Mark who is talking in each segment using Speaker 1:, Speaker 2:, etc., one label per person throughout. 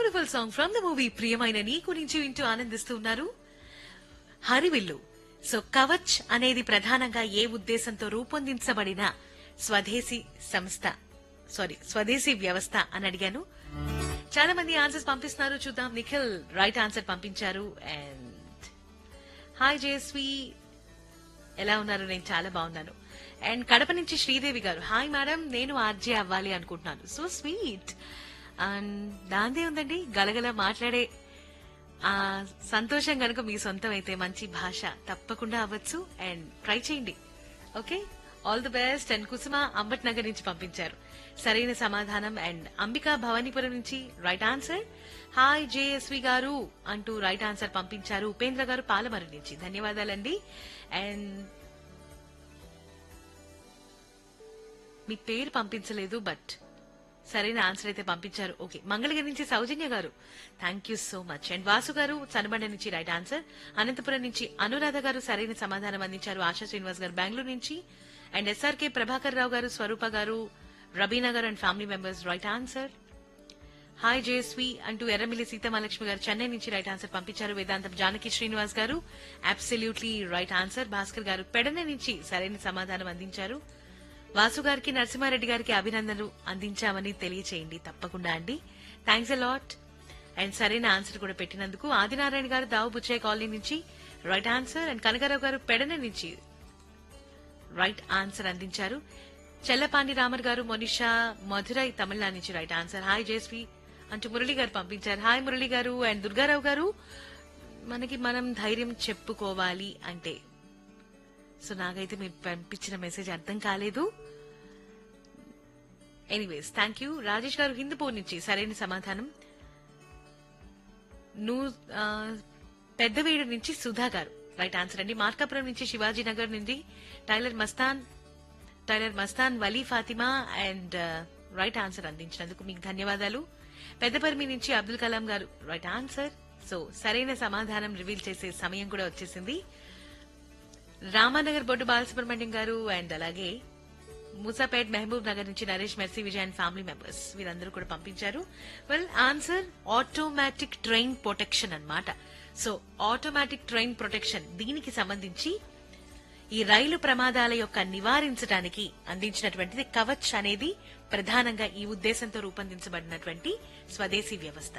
Speaker 1: beautiful song from the movie ప్రియమైన నీ గురించి వింటూ ఆనందిస్తూ ఉన్నారు హరివిల్లు సో కవచ్ అనేది ప్రధానంగా ఏ ఉద్దేశంతో రూపొందించబడిన స్వదేశీ సంస్థ సారీ స్వదేశీ వ్యవస్థ అని అడిగాను చాలా మంది ఆన్సర్స్ పంపిస్తున్నారు చూద్దాం నిఖిల్ రైట్ ఆన్సర్ పంపించారు అండ్ హాయ్ జయస్వి ఎలా ఉన్నారు నేను చాలా బాగున్నాను అండ్ కడప నుంచి శ్రీదేవి గారు హాయ్ మేడం నేను ఆర్జే అవ్వాలి అనుకుంటున్నాను సో స్వీట్ అండ్ దాందే ఉందండి గలగల మాట్లాడే ఆ సంతోషం కనుక మీ సొంతం అయితే మంచి భాష తప్పకుండా అవ్వచ్చు అండ్ ట్రై చేయండి okay all the best and Kusuma Ambat Nagar నుంచి పంపించారు సరైన సమాధానం అండ్ అంబికా భవానీపురం నుంచి రైట్ ఆన్సర్ హాయ్ జేఎస్వి గారు అంటూ రైట్ ఆన్సర్ పంపించారు ఉపేంద్ర గారు పాలమరు నుంచి ధన్యవాదాలండి అండ్ మీ పేరు పంపించలేదు బట్ సరైన ఆన్సర్ అయితే పంపించారు ఓకే మంగళగిరి నుంచి Soujanya garu thank you so much and Vasu garu Chanabanda నుంచి రైట్ ఆన్సర్ అనంతపురం నుంచి అనురాధ గారు సరైన సమాధానం అందించారు ఆశా శ్రీనివాస్ గారు బెంగళూరు నుంచి అండ్ ఎస్ఆర్కే ప్రభాకర్ రావు గారు స్వరూప garu Rabina garu and family members right answer hi JSV అంటూ ఎర్రమిల్లి సీతమహాలక్ష్మి గారు చెన్నై నుంచి రైట్ ఆన్సర్ పంపించారు వేదాంతం జానకి శ్రీనివాస్ గారు అబ్సల్యూట్లీ రైట్ ఆన్సర్ భాస్కర్ గారు పెడన నుంచి సరైన సమాధానం అందించారు వాసు గారికి నరసింహారెడ్డి గారికి అభినందనలు అందించామని తెలియచేయండి తప్పకుండా అండి థ్యాంక్స్ ఎ లాట్ అండ్ సరైన ఆన్సర్ కూడా పెట్టినందుకు ఆదినారాయణ గారు దావు బుచ్చయ్య కాలనీ నుంచి right answer and Kanakarao garu Pedana నుంచి రైట్ ఆన్సర్ అందించారు చెల్లపాండి రామర్ గారు మొనిషా మధురై తమిళనాడు నుంచి రైట్ ఆన్సర్ హాయ్ జేస్వి అంటూ మురళి గారు పంపించారు హాయ్ మురళి గారు అండ్ దుర్గారావు గారు మనకి మనం ధైర్యం చెప్పుకోవాలి అంటే సో నాకైతే మీరు పంపించిన మెసేజ్ అర్థం కాలేదు ఎనీవేస్ థ్యాంక్ యూ రాజేష్ గారు హిందూపూర్ నుంచి సరైన సమాధానం నువ్వు ఆ, పెద్దవీడు నుంచి సుధా గారు రైట్ ఆన్సర్ అండి మార్కాపురం నుంచి శివాజీ నగర్ నుండి tailor Mastan tailor Mastan Vali Fatima and right answer అందించినందుకు మీకు ధన్యవాదాలు పెద్దపర్మి నుంచి అబ్దుల్ కలాం గారు రైట్ ఆన్సర్ సో సరైన సమాధానం రివీల్ చేసే సమయం కూడా వచ్చేసింది రామానగర్ బొడ్డు బాలసుబ్రహ్మణ్యం గారు అండ్ అలాగే మూసాపేట్ మహబూబ్ నగర్ నుంచి Naresh Mercy Vijay and family members వీరందరూ కూడా పంపించారు well answer automatic train protection అన్నమాట సో ఆటోమేటిక్ ట్రైన్ ప్రొటెక్షన్ దీనికి సంబంధించి ఈ రైలు ప్రమాదాల యొక్క నివారించడానికి అందించినటువంటిది కవచ్ అనేది ప్రధానంగా ఈ ఉద్దేశంతో రూపొందించబడినటువంటి స్వదేశీ వ్యవస్థ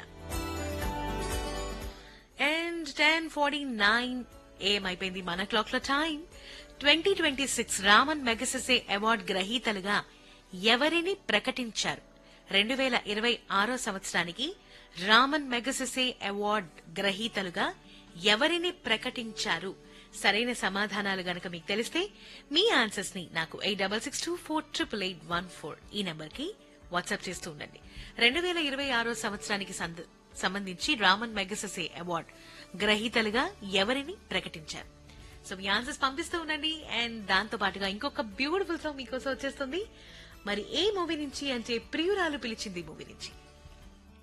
Speaker 1: అండ్ టెన్ ఫార్టీ నైన్ ఏం అయిపోయింది మన క్లాక్ లో time twenty twenty six Ramon Magsaysay award గ్రహీతలుగా ఎవరిని ప్రకటించారు రెండు వేల ఇరవై ఆరో సంవత్సరానికి రామన్ మెగసెసే అవార్డ్ గ్రహీతలుగా ఎవరిని ప్రకటించారు సరైన సమాధానాలు గనక మీకు తెలిస్తే మీ ఆన్సర్స్ ని నాకు eight double six two four triple eight one four ఈ నెంబర్ కి వాట్సాప్ చేస్తూ ఉండండి రెండు వేల ఇరవై ఆరో సంవత్సరానికి సంద- సంబంధించి రామన్ మెగసెసే అవార్డ్ గ్రహీతలుగా ఎవరిని ప్రకటించారు సో మీ ఆన్సర్స్ పంపిస్తూ ఉండండి అండ్ దాంతో పాటుగా ఇంకొక బ్యూటిఫుల్ సాంగ్ మీకోసం వచ్చేస్తుంది మరి ఏ మూవీ నుంచి అంటే ప్రియురాలు పిలిచింది మూవీ నుంచి